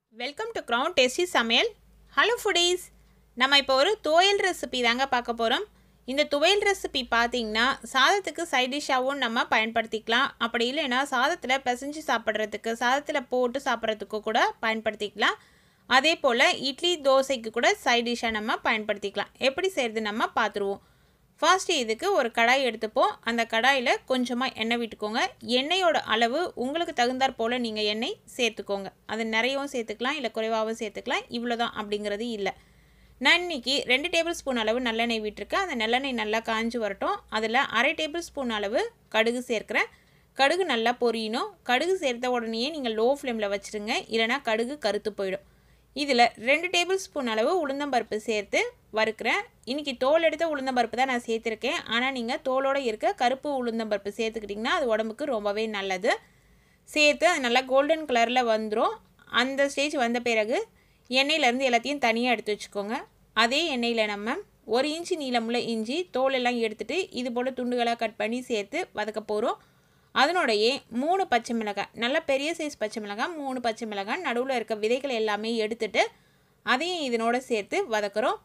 welcome to crown tasty சமையல் hello foodies நம்ம இப்போ ஒரு துவையல் ரெசிபி தாங்க பார்க்க போகிறோம் இந்த துவையல் ரெசிபி பார்த்தீங்கன்னா சாதத்துக்கு சைட் டிஷ்ஷாகவும் நம்ம பயன்படுத்திக்கலாம் அப்படி இல்லைன்னா சாதத்தில் பிசைஞ்சு சாப்பிட்றதுக்கு சாதத்தில் போட்டு சாப்பிட்றதுக்கு கூட பயன்படுத்திக்கலாம் அதே போல் இட்லி தோசைக்கு கூட சைட் டிஷ்ஷாக நம்ம பயன்படுத்திக்கலாம் எப்படி செய்கிறது நம்ம பார்த்துருவோம் ஃபர்ஸ்ட் இதுக்கு ஒரு கடாய் எடுத்துப்போம் அந்த கடாயில் கொஞ்சமாக எண்ணெய் விட்டுக்கோங்க எண்ணெயோட அளவு உங்களுக்கு தகுந்தாற் போல் நீங்கள் எண்ணெய் சேர்த்துக்கோங்க அது நிறையவும் சேர்த்துக்கலாம் இல்லை குறைவாகவும் சேர்த்துக்கலாம் இவ்வளோ தான் அப்படிங்கிறது இல்லை நான் இன்றைக்கி ரெண்டு டேபிள் ஸ்பூன் அளவு நல்லெண்ணெய் விட்டுருக்கேன் அந்த நல்லெண்ணெய் நல்லா காஞ்சி வரட்டும் அதில் அரை டேபிள் ஸ்பூன் அளவு கடுகு சேர்க்குறேன் கடுகு நல்லா பொரியணும் கடுகு சேர்த்த உடனேயே நீங்கள் லோ ஃப்ளேமில் வச்சுருங்க இல்லைனா கடுகு கருத்து போயிடும் இதில் ரெண்டு டேபிள் ஸ்பூன் அளவு உளுந்தம்பருப்பு சேர்த்து வறுக்கிறேன் இன்றைக்கி தோல் எடுத்த உளுந்தம்பருப்பு தான் நான் சேர்த்துருக்கேன் ஆனால் நீங்கள் தோலோடு இருக்க கருப்பு உளுந்தம்பருப்பு சேர்த்துக்கிட்டிங்கன்னா அது உடம்புக்கு ரொம்பவே நல்லது சேர்த்து அது நல்லா கோல்டன் கலரில் வந்துடும் அந்த ஸ்டேஜ் வந்த பிறகு எண்ணெயிலேருந்து எல்லாத்தையும் தனியாக எடுத்து வச்சுக்கோங்க அதே எண்ணெயில் நம்ம ஒரு இன்ச்சு நீளமுள்ள இஞ்சி தோலெல்லாம் எடுத்துகிட்டு இது போல் துண்டுகளாக கட் பண்ணி சேர்த்து வதக்க போகிறோம் அதனோடையே மூணு பச்சை மிளகாய் நல்ல பெரிய சைஸ் பச்சை மிளகாய் மூணு பச்சை மிளகாய் நடுவில் இருக்க விதைகள் எல்லாமே எடுத்துட்டு அதையும் இதனோட சேர்த்து வதக்குறோம்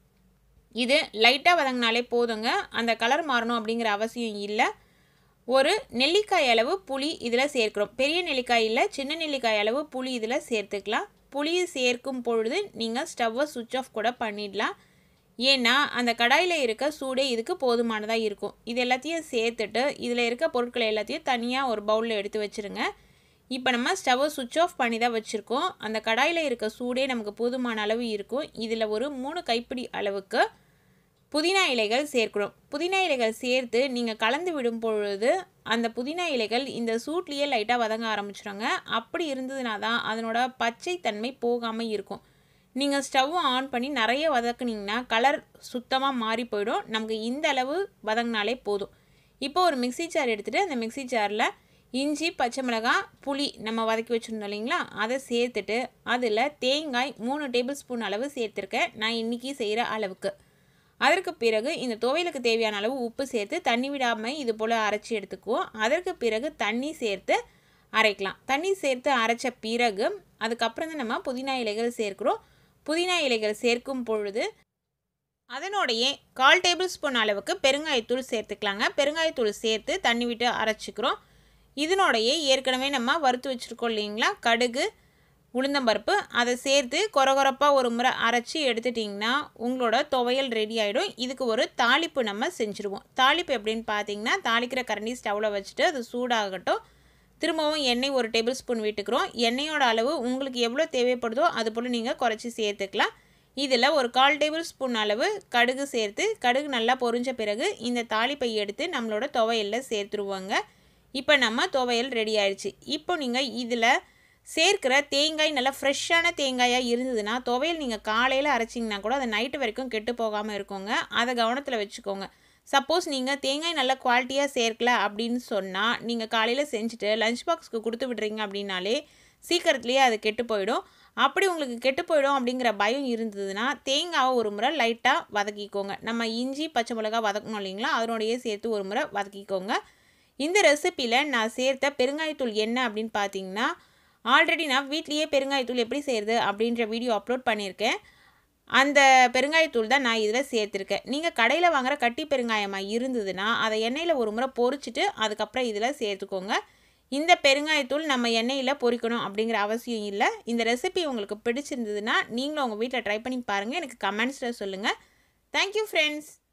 இது லைட்டாக வதங்கினாலே போதுங்க அந்த கலர் மாறணும் அப்படிங்கிற அவசியம் இல்லை ஒரு நெல்லிக்காய் அளவு புளி இதில் சேர்க்குறோம் பெரிய நெல்லிக்காய் இல்லை சின்ன நெல்லிக்காய் அளவு புளி இதில் சேர்த்துக்கலாம் புளியை சேர்க்கும் பொழுது நீங்கள் ஸ்டவ்வை சுவிட்ச் ஆஃப் கூட பண்ணிடலாம் ஏன்னா அந்த கடாயில் இருக்க சூடே இதுக்கு போதுமானதாக இருக்கும் இது எல்லாத்தையும் சேர்த்துட்டு இதில் இருக்க பொருட்களை எல்லாத்தையும் தனியாக ஒரு பவுலில் எடுத்து வச்சுருங்க இப்போ நம்ம ஸ்டவ்வை சுவிட்ச் ஆஃப் பண்ணி தான் வச்சுருக்கோம் அந்த கடாயில் இருக்க சூடே நமக்கு போதுமான அளவு இருக்கும் இதில் ஒரு மூணு கைப்பிடி அளவுக்கு புதினா இலைகள் சேர்க்கணும் புதினா இலைகள் சேர்த்து நீங்கள் கலந்து விடும் பொழுது அந்த புதினா இலைகள் இந்த சூட்லேயே லைட்டாக வதங்க ஆரம்பிச்சிடுங்க அப்படி இருந்ததுனா தான் அதனோட பச்சை தன்மை போகாமல் இருக்கும் நீங்கள் ஸ்டவ்வும் ஆன் பண்ணி நிறைய வதக்குனிங்கன்னா கலர் சுத்தமாக மாறி போயிடும் நமக்கு இந்த அளவு வதங்கினாலே போதும் இப்போ ஒரு மிக்சி ஜார் எடுத்துகிட்டு அந்த மிக்சி ஜாரில் இஞ்சி பச்சை மிளகாய் புளி நம்ம வதக்கி வச்சுருந்தோம் இல்லைங்களா அதை சேர்த்துட்டு அதில் தேங்காய் மூணு டேபிள் ஸ்பூன் அளவு சேர்த்துருக்கேன் நான் இன்றைக்கி செய்கிற அளவுக்கு அதற்கு பிறகு இந்த துவையலுக்கு தேவையான அளவு உப்பு சேர்த்து தண்ணி விடாமல் இது போல் அரைச்சி எடுத்துக்குவோம் அதற்கு பிறகு தண்ணி சேர்த்து அரைக்கலாம் தண்ணி சேர்த்து அரைச்ச பிறகு அதுக்கப்புறம் தான் நம்ம புதினா இலைகள் சேர்க்குறோம் புதினா இலைகள் சேர்க்கும் பொழுது அதனோடையே கால் டேபிள் ஸ்பூன் அளவுக்கு பெருங்காயத்தூள் சேர்த்துக்கலாங்க பெருங்காயத்தூள் சேர்த்து தண்ணி விட்டு அரைச்சிக்கிறோம் இதனோடையே ஏற்கனவே நம்ம வறுத்து வச்சுருக்கோம் இல்லைங்களா கடுகு உளுந்தம்பருப்பு அதை சேர்த்து கொரகொரப்பாக ஒரு முறை அரைச்சி எடுத்துட்டிங்கன்னா உங்களோட துவையல் ரெடி ஆகிடும் இதுக்கு ஒரு தாளிப்பு நம்ம செஞ்சுருவோம் தாளிப்பு எப்படின்னு பார்த்தீங்கன்னா தாளிக்கிற கரண்டி ஸ்டவ்வில் வச்சுட்டு அது சூடாகட்டும் திரும்பவும் எண்ணெய் ஒரு டேபிள் ஸ்பூன் விட்டுக்கிறோம் எண்ணெயோட அளவு உங்களுக்கு எவ்வளோ தேவைப்படுதோ அது போல் நீங்கள் குறைச்சி சேர்த்துக்கலாம் இதில் ஒரு கால் டேபிள் ஸ்பூன் அளவு கடுகு சேர்த்து கடுகு நல்லா பொரிஞ்ச பிறகு இந்த தாளிப்பை எடுத்து நம்மளோட துவையலில் சேர்த்துருவோங்க இப்போ நம்ம துவையல் ரெடி ஆயிடுச்சு இப்போ நீங்கள் இதில் சேர்க்கிற தேங்காய் நல்லா ஃப்ரெஷ்ஷான தேங்காயாக இருந்ததுன்னா துவையல் நீங்கள் காலையில் அரைச்சிங்கன்னா கூட அது நைட்டு வரைக்கும் கெட்டு போகாமல் இருக்குங்க அதை கவனத்தில் வச்சுக்கோங்க சப்போஸ் நீங்கள் தேங்காய் நல்ல குவாலிட்டியாக சேர்க்கல அப்படின்னு சொன்னால் நீங்கள் காலையில் செஞ்சுட்டு லஞ்ச் பாக்ஸ்க்கு கொடுத்து விட்றீங்க அப்படின்னாலே சீக்கிரத்துலேயே அது கெட்டு போயிடும் அப்படி உங்களுக்கு கெட்டு போயிடும் அப்படிங்கிற பயம் இருந்ததுன்னா தேங்காவை ஒரு முறை லைட்டாக வதக்கிக்கோங்க நம்ம இஞ்சி பச்சை மிளகா வதக்கணும் இல்லைங்களா அதனோடையே சேர்த்து ஒரு முறை வதக்கிக்கோங்க இந்த ரெசிப்பியில் நான் சேர்த்த பெருங்காயத்தூள் என்ன அப்படின்னு பார்த்தீங்கன்னா ஆல்ரெடி நான் வீட்லேயே பெருங்காயத்தூள் எப்படி செய்கிறது அப்படின்ற வீடியோ அப்லோட் பண்ணியிருக்கேன் அந்த பெருங்காயத்தூள் தான் நான் இதில் சேர்த்துருக்கேன் நீங்கள் கடையில் வாங்குகிற கட்டி பெருங்காயமாக இருந்ததுன்னா அதை எண்ணெயில் ஒரு முறை பொரிச்சிட்டு அதுக்கப்புறம் இதில் சேர்த்துக்கோங்க இந்த பெருங்காயத்தூள் நம்ம எண்ணெயில் பொரிக்கணும் அப்படிங்கிற அவசியம் இல்லை இந்த ரெசிபி உங்களுக்கு பிடிச்சிருந்ததுன்னா நீங்களும் உங்கள் வீட்டில் ட்ரை பண்ணி பாருங்கள் எனக்கு கமெண்ட்ஸில் சொல்லுங்கள் தேங்க்யூ ஃப்ரெண்ட்ஸ்